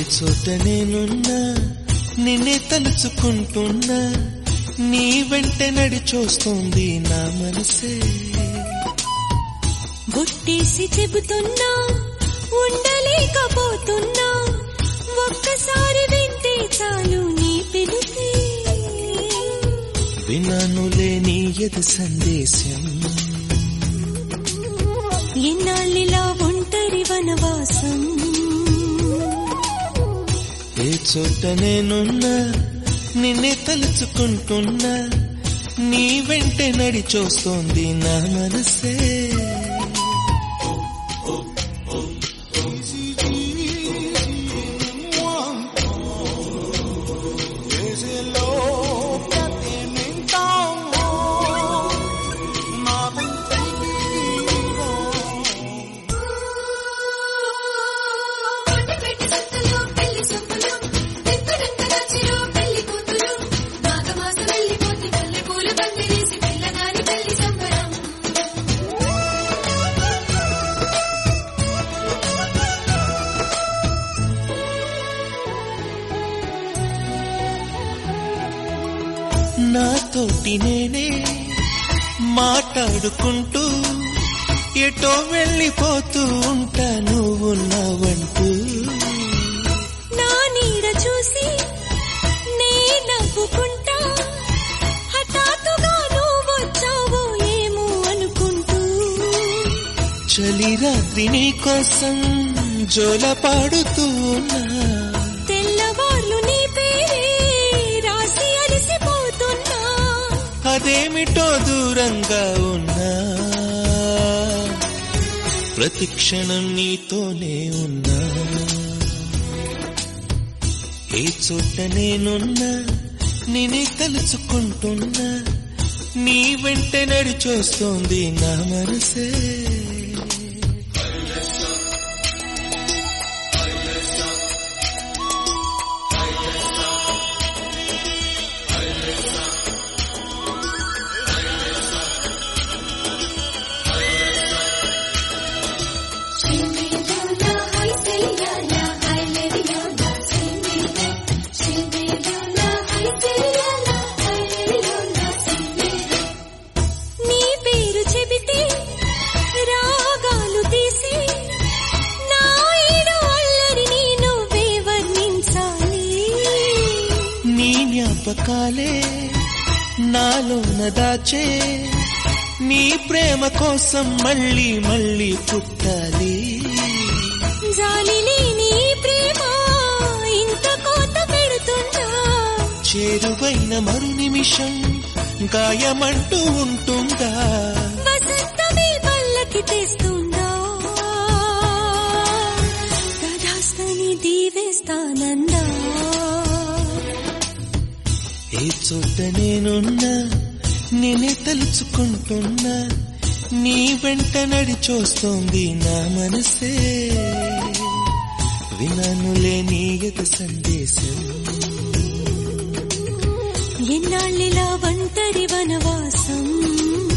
చోట నేనున్నా నిన్నే తలుచుకుంటున్నా నీ వెంట నడిచోస్తోంది నా మనసే బొట్టేసి చెబుతున్నా ఉండలేకపోతున్నా ఒక్కసారి వింటే చాలు నీ పిలిపే వినానులే నీ ఎదు సందేశం ఎన్నాళ్ళిలా ఒంటరి వనవాసం ఏ చోట నేనున్నా నిన్నే తలుచుకుంటున్నా నీ వెంట నడిచోస్తోంది నా మనసే పెట్టి సంతలో పెళ్లి సొప్పులు ఎక్కడంత నచ్చిరో పెళ్లి కూతురు మాఘమాస వెళ్ళిపోతే పల్లె పూల పందిరేసి పిల్లగాని పెళ్లి సంబరం నాతోటి నేనే మాట్లాడుకుంటూ ఎటో వెళ్ళిపోతూ ఉంటా నువ్వు నావంటూ నా నీడ చూసి నే నవ్వుకుంటా హఠాత్తుగా నువ్వు వచ్చావో ఏమో అనుకుంటూ చలి రాత్రి నీ కోసం జోల పాడుతూ ఉన్నా తెల్లవార్లు నీ పేరే రాసి అలసిపోతున్నా అదేమిటో దూరంగా ఉన్నా ప్రతి క్షణం నీతోనే ఉన్నా ఏ చోట నేనున్నా నేనే తలుచుకుంటున్నా నీ వెంట నడిచొస్తోంది నా మనసే Shimmy-doola, hi Seyala, hi Lady-Yola, Shimmy-doo. Shimmy-doola, hi Seyala, hi Lady-Yola, Shimmy-doo. నీ పేరు చెబితే రాగాలు తీసి నా ఈడు అల్లరిని నువ్వే వర్ణించాలి నీ జ్ఞాపకాలే నాలోన దాచే నీ ప్రేమ కోసం మళ్ళీ మళ్ళీ పుట్టాలి జాలి లేని ఈ ప్రేమ ఇంత కోత పెడుతుందా చేరువైన మరు నిమిషం గాయమంటూ ఉంటుందా వసంతమే పల్లకి తెస్తుందా తదాస్తని దీవేస్తానందా ఏ చోట నేనున్నా నేనే తలుచుకుంటున్నా నీ వెంట నడిచోస్తోంది నా మనసే వినానులే నీ ఎద సందేశం ఎన్నాళ్ళిలా ఒంటరి వనవాసం